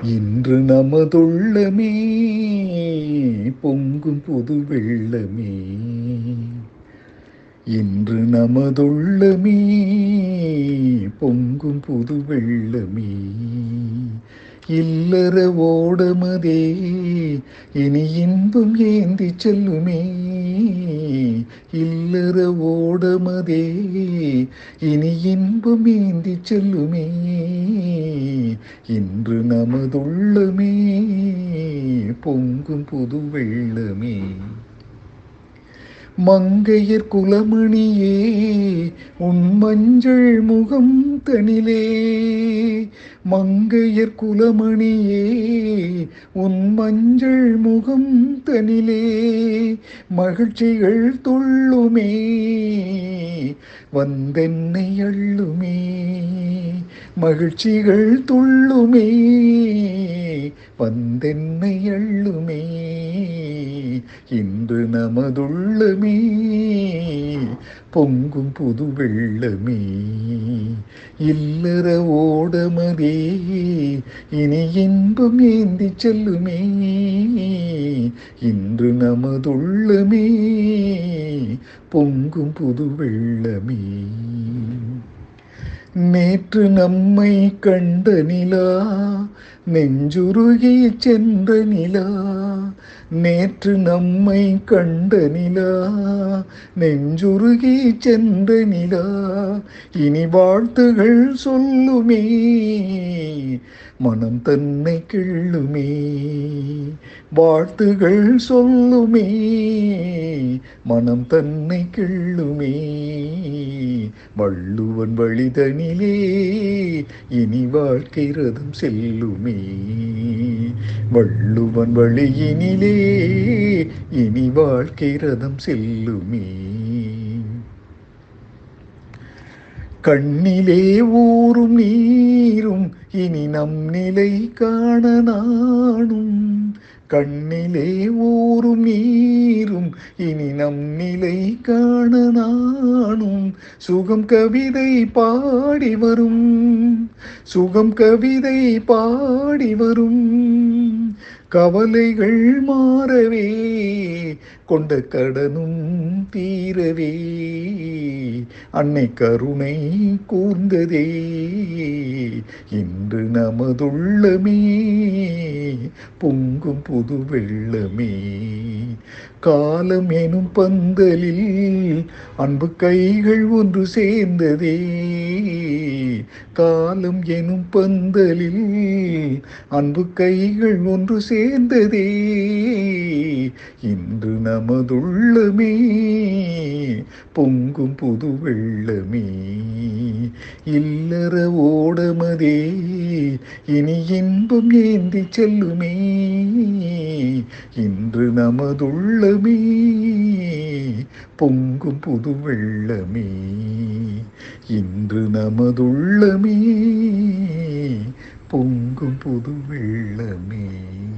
இன்று நமதுள்ளமே பொங்கும் புது வெள்ளமே இன்று நமதுள்ளமே பொங்கும் புது வெள்ளமே இல்லற ஓடமதே இனி இன்பம் ஏந்தி செல்லுமே இல்லற ஓடமதே இனி இன்பம் ஏந்தி செல்லுமே இன்று நமதுள்ளமே பொங்கும் புது வெள்ளமே மங்கையர் குலமணியே உன் மஞ்சள் முகம் தனிலே மங்கையர் குலமணியே உன் மஞ்சள் முகம் தனிலே மகிழ்ச்சிகள் துள்ளுமே வந்தென்னை அள்ளுமே மகிழ்ச்சிகள் துள்ளுமே வந்தென்னை அள்ளுமே இன்று நமதுள்ளமே பொங்கும் புது வெள்ளமே இல்லற ஓடமதே இனி இன்பம் ஏந்தி செல்லுமே இன்று நமதுள்ளமே பொங்கும் புது வெள்ளமே நேற்று நம்மை கண்ட நிலா நெஞ்சுருகி சென்ற நிலா நேற்று நம்மை கண்ட நிலா நெஞ்சுருகி சென்ற நிலா இனி வாழ்த்துகள் சொல்லுமே மனம் தன்னை கிள்ளுமே வாழ்த்துகள் சொல்லுமே மனம் தன்னை கிள்ளுமே வள்ளுவன் வழிதனிலே இனி வாழ்க்கை ரதம் செல்லுமே வள்ளுவன் வழியினிலே இனி வாழ்க்கை ரதம் செல்லுமே கண்ணிலே ஊறும் நீரும் இனி நம் நிலை காண நானும் கண்ணிலே ஊறும் நீரும் இனி நம் நிலை காண நானும் சுகம் கவிதை பாடி வரும் சுகம் கவிதை பாடி வரும் கவலைகள் மாறவே கொண்ட கடனும் தீரவே அன்னை கருணை கூர்ந்ததே இன்று நமதுள்ளமே பொங்கும் புது வெள்ளமே காலம் எனும் பந்தலில் அன்பு கைகள் ஒன்று சேர்ந்ததே காலம் எனும் பந்தலில் அன்பு கைகள் ஒன்று சேர்ந்ததே இன்று நமதுள்ளமே பொங்கும் புது வெள்ளமே இல்லற ஓடமதே இனி இன்பம் ஏந்தி செல்லுமே இன்று நமதுள்ளமே பொங்கும் புது வெள்ளமே இன்று நமதுள்ளமே பொங்கும் புது வெள்ளமே